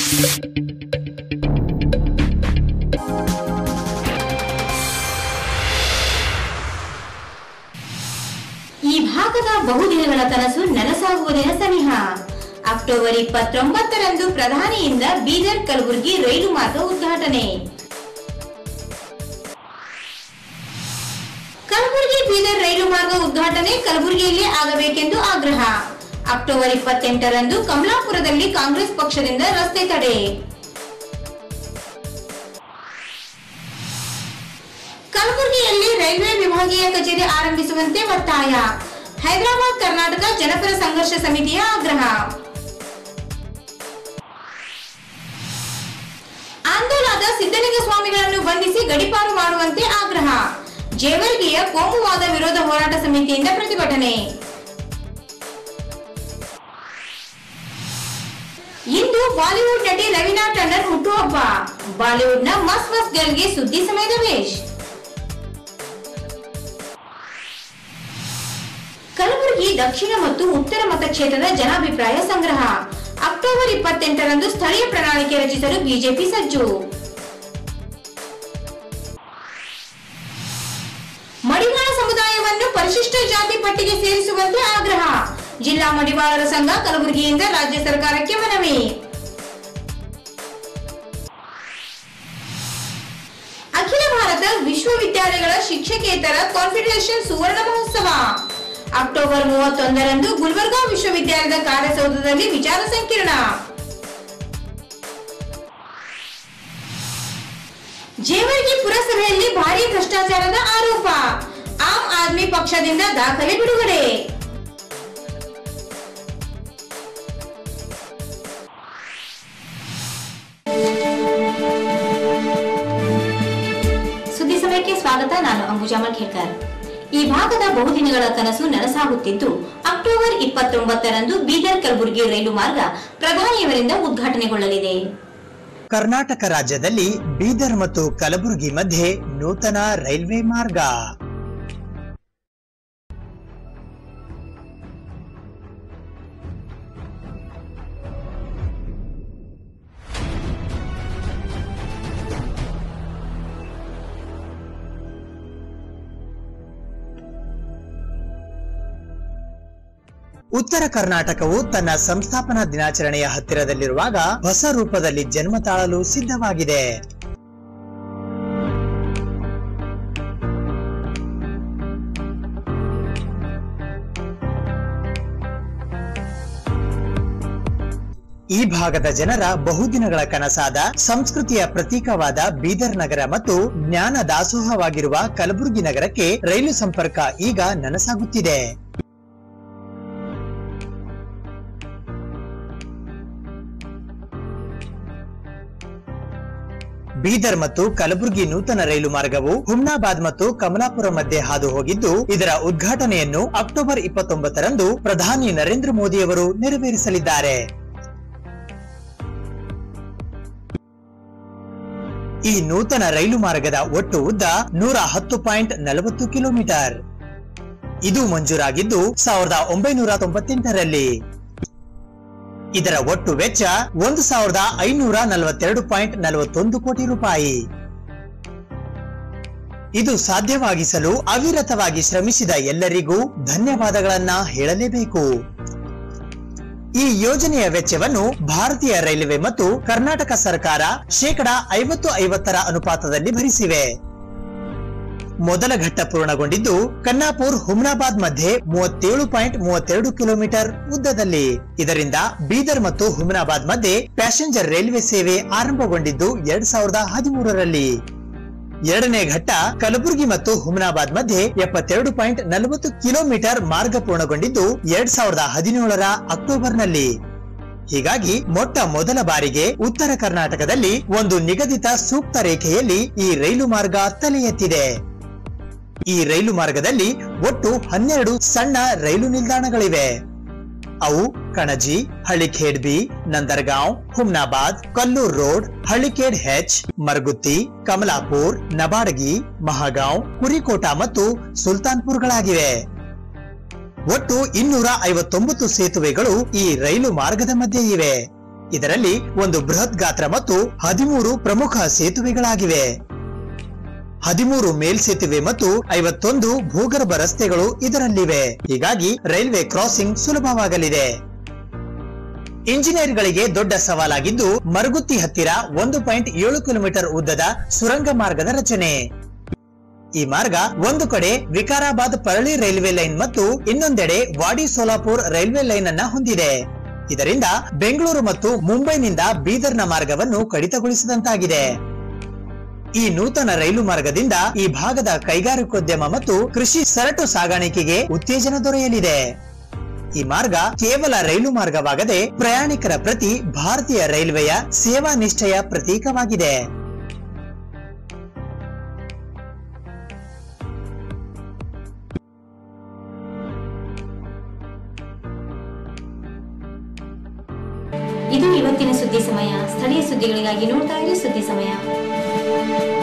ಈ ಭಾಗದ ಬಹುದಿನಗಳ ಕನಸು ನನಸಾಗುವುದಿನ ಸನಿಹ ಅಕ್ಟೋಬರ್ ಇಪ್ಪತ್ತೊಂಬತ್ತರಂದು ಪ್ರಧಾನಿಯಿಂದ ಬೀದರ್ ಕಲಬುರಗಿ ರೈಲು ಮಾರ್ಗ ಉದ್ಘಾಟನೆ ಕಲಬುರಗಿ ಬೀದರ್ ರೈಲು ಮಾರ್ಗ ಉದ್ಘಾಟನೆ ಕಲಬುರಗಿಯಲ್ಲಿ ಆಗಬೇಕೆಂದು ಆಗ್ರಹ ಅಕ್ಟೋಬರ್ ಇಪ್ಪತ್ತೆಂಟರಂದು ಕಮಲಾಪುರದಲ್ಲಿ ಕಾಂಗ್ರೆಸ್ ಪಕ್ಷದಿಂದ ರಸ್ತೆ ತಡೆ ಕಲಬುರಗಿಯಲ್ಲಿ ರೈಲ್ವೆ ವಿಭಾಗೀಯ ಕಚೇರಿ ಆರಂಭಿಸುವಂತೆ ಒತ್ತಾಯ ಹೈದರಾಬಾದ್ ಕರ್ನಾಟಕ ಜನಪರ ಸಂಘರ್ಷ ಸಮಿತಿಯ ಆಗ್ರಹ ಆಂದೋಲನದ ಸಿದ್ದಲಿಂಗ ಸ್ವಾಮಿಗಳನ್ನು ಬಂಧಿಸಿ ಗಡಿಪಾರು ಮಾಡುವಂತೆ ಆಗ್ರಹ ಜೇವರ್ಗಿಯ ಕೋಮುವಾದ ವಿರೋಧ ಹೋರಾಟ ಸಮಿತಿಯಿಂದ ಪ್ರತಿಭಟನೆ ಇಂದು ಬಾಲಿವುಡ್ ನಟಿ ರವೀನಾ ಟಂಡನ್ ಹುಟ್ಟುಹಬ್ಬ ಬಾಲಿವುಡ್ನ ಮಸ್ ಮಸ್ ಗರ್ಲ್ಗೆ ಸುದ್ದಿ ಸಮಯದ ವೇಶ್ ಕಲಬುರಗಿ ದಕ್ಷಿಣ ಮತ್ತು ಉತ್ತರ ಮತಕ್ಷೇತ್ರದ ಜನಾಭಿಪ್ರಾಯ ಸಂಗ್ರಹ ಅಕ್ಟೋಬರ್ ಇಪ್ಪತ್ತೆಂಟರಂದು ಸ್ಥಳೀಯ ಪ್ರಣಾಳಿಕೆ ರಚಿಸಲು ಬಿಜೆಪಿ ಸಜ್ಜು ಮಡಿವಾಳ ಸಮುದಾಯವನ್ನು ಪರಿಶಿಷ್ಟ ಜಾತಿ ಪಟ್ಟಿಗೆ ಸೇರಿಸುವಂತೆ ಆಗ್ರಹ ಜಿಲ್ಲಾ ಮಡಿವಾಳರ ಸಂಘ ಕಲಬುರಗಿಯಿಂದ ರಾಜ್ಯ ಸರ್ಕಾರಕ್ಕೆ ಮನವಿ ಅಖಿಲ ಭಾರತ ವಿಶ್ವವಿದ್ಯಾಲಯಗಳ ಶಿಕ್ಷಕೇತರ ಕಾನ್ಫೆಡರೇಷನ್ ಸುವರ್ಣ ಮಹೋತ್ಸವ ಅಕ್ಟೋಬರ್ ಮೂವತ್ತೊಂದರಂದು ಗುಲ್ಬರ್ಗಾ ವಿಶ್ವವಿದ್ಯಾಲಯದ ಕಾರ್ಯಸೌಧದಲ್ಲಿ ವಿಚಾರ ಸಂಕಿರಣ ಜೇವರ್ಗಿ ಪುರಸಭೆಯಲ್ಲಿ ಭಾರಿ ಭ್ರಷ್ಟಾಚಾರದ ಆರೋಪ ಆಮ್ ಆದ್ಮಿ ಪಕ್ಷದಿಂದ ದಾಖಲೆ ಬಿಡುಗಡೆ ಸುದ್ದಿ ಸಮಯಕ್ಕೆ ಸ್ವಾಗತ ನಾನು ಅಂಬುಜಾ ಮಲ್ಖೇಡ್ಕರ್ ಈ ಭಾಗದ ಬಹುದಿನಗಳ ಕನಸು ನನಸಾಗುತ್ತಿದ್ದು ಅಕ್ಟೋಬರ್ ಇಪ್ಪತ್ತೊಂಬತ್ತರಂದು ಬೀದರ್ ಕಲಬುರಗಿ ರೈಲು ಮಾರ್ಗ ಪ್ರಧಾನಿಯವರಿಂದ ಉದ್ಘಾಟನೆಗೊಳ್ಳಲಿದೆ ಕರ್ನಾಟಕ ರಾಜ್ಯದಲ್ಲಿ ಬೀದರ್ ಮತ್ತು ಕಲಬುರಗಿ ಮಧ್ಯೆ ನೂತನ ರೈಲ್ವೆ ಮಾರ್ಗ ಉತ್ತರ ಕರ್ನಾಟಕವು ತನ್ನ ಸಂಸ್ಥಾಪನಾ ದಿನಾಚರಣೆಯ ಹತ್ತಿರದಲ್ಲಿರುವಾಗ ಹೊಸ ರೂಪದಲ್ಲಿ ಜನ್ಮ ತಾಳಲು ಸಿದ್ಧವಾಗಿದೆ ಈ ಭಾಗದ ಜನರ ಬಹುದಿನಗಳ ಕನಸಾದ ಸಂಸ್ಕೃತಿಯ ಪ್ರತೀಕವಾದ ಬೀದರ್ ನಗರ ಮತ್ತು ಜ್ಞಾನ ದಾಸೋಹವಾಗಿರುವ ಕಲಬುರಗಿ ನಗರಕ್ಕೆ ರೈಲು ಸಂಪರ್ಕ ಈಗ ನನಸಾಗುತ್ತಿದೆ ಬೀದರ್ ಮತ್ತು ಕಲಬುರಗಿ ನೂತನ ರೈಲು ಮಾರ್ಗವು ಹುಮ್ನಾಬಾದ್ ಮತ್ತು ಕಮಲಾಪುರ ಮಧ್ಯೆ ಹಾದು ಹೋಗಿದ್ದು ಇದರ ಉದ್ಘಾಟನೆಯನ್ನು ಅಕ್ಟೋಬರ್ ಇಪ್ಪತ್ತೊಂಬತ್ತರಂದು ಪ್ರಧಾನಿ ನರೇಂದ್ರ ಮೋದಿಯವರು ನೆರವೇರಿಸಲಿದ್ದಾರೆ ಈ ನೂತನ ರೈಲು ಮಾರ್ಗದ ಒಟ್ಟು ಉದ್ದ ನೂರ ಹತ್ತು ಪಾಯಿಂಟ್ ನಲವತ್ತು ಕಿಲೋಮೀಟರ್ ಇದು ಮಂಜೂರಾಗಿದ್ದು ಸಾವಿರದ ಒಂಬೈನೂರ ತೊಂಬತ್ತೆಂಟರಲ್ಲಿ ಇದರ ಒಟ್ಟು ವೆಚ್ಚ ಒಂದು ಸಾವಿರದ ಐನೂರ ನಲವತ್ತೆರಡು ಪಾಯಿಂಟ್ ನಲವತ್ತೊಂದು ಕೋಟಿ ರೂಪಾಯಿ ಇದು ಸಾಧ್ಯವಾಗಿಸಲು ಅವಿರತವಾಗಿ ಶ್ರಮಿಸಿದ ಎಲ್ಲರಿಗೂ ಧನ್ಯವಾದಗಳನ್ನ ಹೇಳಲೇಬೇಕು ಈ ಯೋಜನೆಯ ವೆಚ್ಚವನ್ನು ಭಾರತೀಯ ರೈಲ್ವೆ ಮತ್ತು ಕರ್ನಾಟಕ ಸರ್ಕಾರ ಶೇಕಡ ಐವತ್ತು ಐವತ್ತರ ಅನುಪಾತದಲ್ಲಿ ಭರಿಸಿವೆ ಮೊದಲ ಘಟ್ಟ ಪೂರ್ಣಗೊಂಡಿದ್ದು ಕನ್ನಾಪುರ್ ಹುಮ್ನಾಬಾದ್ ಮಧ್ಯೆ ಮೂವತ್ತೇಳು ಪಾಯಿಂಟ್ ಮೂವತ್ತೆರಡು ಕಿಲೋಮೀಟರ್ ಉದ್ದದಲ್ಲಿ ಇದರಿಂದ ಬೀದರ್ ಮತ್ತು ಹುಮ್ನಾಬಾದ್ ಮಧ್ಯೆ ಪ್ಯಾಸೆಂಜರ್ ರೈಲ್ವೆ ಸೇವೆ ಆರಂಭಗೊಂಡಿದ್ದು ಎರಡ್ ಸಾವಿರದ ಹದಿಮೂರರಲ್ಲಿ ಎರಡನೇ ಘಟ್ಟ ಕಲಬುರಗಿ ಮತ್ತು ಹುಮ್ನಾಬಾದ್ ಮಧ್ಯೆ ಎಪ್ಪತ್ತೆರಡು ಪಾಯಿಂಟ್ ನಲವತ್ತು ಕಿಲೋಮೀಟರ್ ಮಾರ್ಗ ಪೂರ್ಣಗೊಂಡಿದ್ದು ಎರಡ್ ಸಾವಿರದ ಹದಿನೇಳರ ಅಕ್ಟೋಬರ್ನಲ್ಲಿ ಹೀಗಾಗಿ ಮೊಟ್ಟ ಮೊದಲ ಬಾರಿಗೆ ಉತ್ತರ ಕರ್ನಾಟಕದಲ್ಲಿ ಒಂದು ನಿಗದಿತ ಸೂಕ್ತ ರೇಖೆಯಲ್ಲಿ ಈ ರೈಲು ಮಾರ್ಗ ತಲೆ ಎತ್ತಿದೆ ಈ ರೈಲು ಮಾರ್ಗದಲ್ಲಿ ಒಟ್ಟು ಹನ್ನೆರಡು ಸಣ್ಣ ರೈಲು ನಿಲ್ದಾಣಗಳಿವೆ ಅವು Kanaji Halikhed B Nandargaon Humnabad Kallur road Halikhed H Margutti Kamalapur Nabadagi Mahagaon Kurikota ಮತ್ತು ಸುಲ್ತಾನ್ಪುರ್ಗಳಾಗಿವೆ ಒಟ್ಟು ಇನ್ನೂರ ಐವತ್ತೊಂಬತ್ತು ಸೇತುವೆಗಳು ಈ ರೈಲು ಮಾರ್ಗದ ಮಧ್ಯೆ ಇವೆ ಇದರಲ್ಲಿ ಒಂದು ಬೃಹತ್ ಗಾತ್ರ ಮತ್ತು ಹದಿಮೂರು ಪ್ರಮುಖ ಸೇತುವೆಗಳಾಗಿವೆ ಹದಿಮೂರು ಮೇಲ್ಸೇತುವೆ ಮತ್ತು ಐವತ್ತೊಂದು ಭೂಗರ್ಭ ರಸ್ತೆಗಳು ಇದರಲ್ಲಿವೆ ಹೀಗಾಗಿ ರೈಲ್ವೆ ಕ್ರಾಸಿಂಗ್ ಸುಲಭವಾಗಲಿದೆ ಇಂಜಿನಿಯರ್ಗಳಿಗೆ ದೊಡ್ಡ ಸವಾಲಾಗಿದ್ದು ಮರಗುತ್ತಿ ಹತ್ತಿರ ಒಂದು ಪಾಯಿಂಟ್ ಏಳು ಕಿಲೋಮೀಟರ್ ಉದ್ದದ ಸುರಂಗ ಮಾರ್ಗದ ರಚನೆ ಈ ಮಾರ್ಗ ಒಂದು ಕಡೆ ವಿಕಾರಾಬಾದ್ ಪರಳಿ ರೈಲ್ವೆ ಲೈನ್ ಮತ್ತು ಇನ್ನೊಂದೆಡೆ ವಾಡಿ ಸೋಲಾಪುರ್ ರೈಲ್ವೆ ಲೈನ್ ಅನ್ನ ಹೊಂದಿದೆ ಇದರಿಂದ ಬೆಂಗಳೂರು ಮತ್ತು ಮುಂಬೈನಿಂದ ಬೀದರ್ನ ಮಾರ್ಗವನ್ನು ಕಡಿತಗೊಳಿಸಿದಂತಾಗಿದೆ ಈ ನೂತನ ರೈಲು ಮಾರ್ಗದಿಂದ ಈ ಭಾಗದ ಕೈಗಾರಿಕೋದ್ಯಮ ಮತ್ತು ಕೃಷಿ ಸರಟು ಸಾಗಾಣಿಕೆಗೆ ಉತ್ತೇಜನ ದೊರೆಯಲಿದೆ ಈ ಮಾರ್ಗ ಕೇವಲ ರೈಲು ಮಾರ್ಗವಾಗದೆ ಪ್ರಯಾಣಿಕರ ಪ್ರತಿ ಭಾರತೀಯ ರೈಲ್ವೆಯ ಸೇವಾ ನಿಷ್ಠೆಯ ಪ್ರತೀಕವಾಗಿದೆ ಇದು ಇವತ್ತಿನ ಸುದ್ದಿ ಸಮಯ ಸ್ಥಳೀಯ ಸುದ್ದಿಗಳಿಗಾಗಿ ನೋಡ್ತಾ ಇರಿ ಸುದ್ದಿ ಸಮಯ